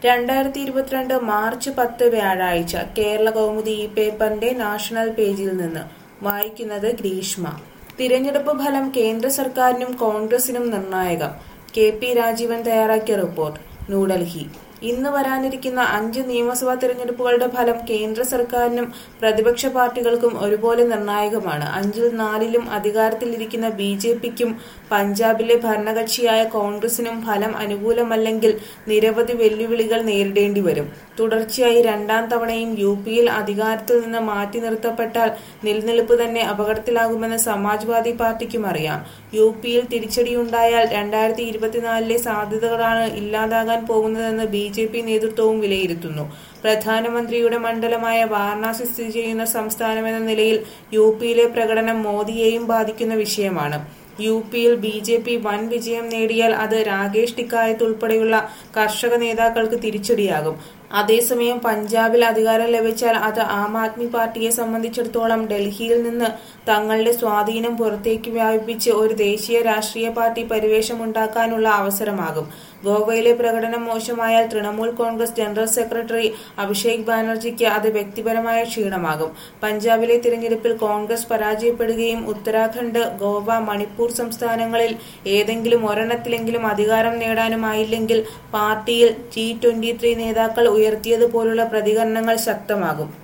രണ്ടായിരത്തി ഇരുപത്തിരണ്ട് മാർച്ച് പത്ത് വ്യാഴാഴ്ച കേരള കൗമുദി ഈ പേപ്പറിന്റെ നാഷണൽ പേജിൽ നിന്ന് വായിക്കുന്നത് ഗ്രീഷ്മ തിരഞ്ഞെടുപ്പ് ഫലം കേന്ദ്ര സർക്കാരിനും കോൺഗ്രസിനും നിർണായകം കെ പി രാജീവൻ തയ്യാറാക്കിയ റിപ്പോർട്ട് ന്യൂഡൽഹി ഇന്ന് വരാനിരിക്കുന്ന അഞ്ച് നിയമസഭാ തിരഞ്ഞെടുപ്പുകളുടെ ഫലം കേന്ദ്ര സർക്കാരിനും പ്രതിപക്ഷ പാർട്ടികൾക്കും ഒരുപോലെ നിർണായകമാണ് അഞ്ചിൽ നാലിലും അധികാരത്തിലിരിക്കുന്ന ബി ജെ പിക്കും പഞ്ചാബിലെ ഭരണകക്ഷിയായ കോൺഗ്രസിനും ഫലം അനുകൂലമല്ലെങ്കിൽ നിരവധി വെല്ലുവിളികൾ നേരിടേണ്ടി വരും തുടർച്ചയായി രണ്ടാം തവണയും യു പിയിൽ അധികാരത്തിൽ നിന്ന് മാറ്റി നിർത്തപ്പെട്ടാൽ നിലനിൽപ്പ് തന്നെ അപകടത്തിലാകുമെന്ന് സമാജ്വാദി പാർട്ടിക്കും അറിയാം യു പിയിൽ തിരിച്ചടിയുണ്ടായാൽ രണ്ടായിരത്തി ഇരുപത്തിനാലിലെ സാധ്യതകളാണ് ഇല്ലാതാകാൻ പോകുന്നതെന്ന് ബി ജെ പി നേതൃത്വവും വിലയിരുത്തുന്നു പ്രധാനമന്ത്രിയുടെ മണ്ഡലമായ വാരണാസി സ്ഥിതി ചെയ്യുന്ന സംസ്ഥാനമെന്ന നിലയിൽ യു പിയിലെ പ്രകടനം മോദിയെയും ബാധിക്കുന്ന വിഷയമാണ് യു പിയിൽ ബി ജെ പി വൻ വിജയം നേടിയാൽ അത് രാകേഷ് ടിക്കായത്ത് ഉൾപ്പെടെയുള്ള കർഷക നേതാക്കൾക്ക് തിരിച്ചടിയാകും അതേസമയം പഞ്ചാബിൽ അധികാരം ലഭിച്ചാൽ അത് ആം ആദ്മി പാർട്ടിയെ സംബന്ധിച്ചിടത്തോളം ഡൽഹിയിൽ നിന്ന് തങ്ങളുടെ സ്വാധീനം പുറത്തേക്ക് വ്യാപിപ്പിച്ച് ഒരു ദേശീയ രാഷ്ട്രീയ പാർട്ടി പരിവേഷമുണ്ടാക്കാനുള്ള അവസരമാകും ഗോവയിലെ പ്രകടനം മോശമായാൽ Trinamool Congress general secretary Abhishek ബാനർജിക്ക് അത് വ്യക്തിപരമായ ക്ഷീണമാകും പഞ്ചാബിലെ തിരഞ്ഞെടുപ്പിൽ കോൺഗ്രസ് പരാജയപ്പെടുകയും ഉത്തരാഖണ്ഡ് ഗോവ മണിപ്പൂർ സംസ്ഥാനങ്ങളിൽ ഏതെങ്കിലും ഒരെണ്ണത്തിലെങ്കിലും അധികാരം നേടാനുമായില്ലെങ്കിൽ പാർട്ടിയിൽ ടി ട്വന്റി ത്രീ നേതാക്കൾ ഉയർത്തിയതുപോലുള്ള പ്രതികരണങ്ങൾ ശക്തമാകും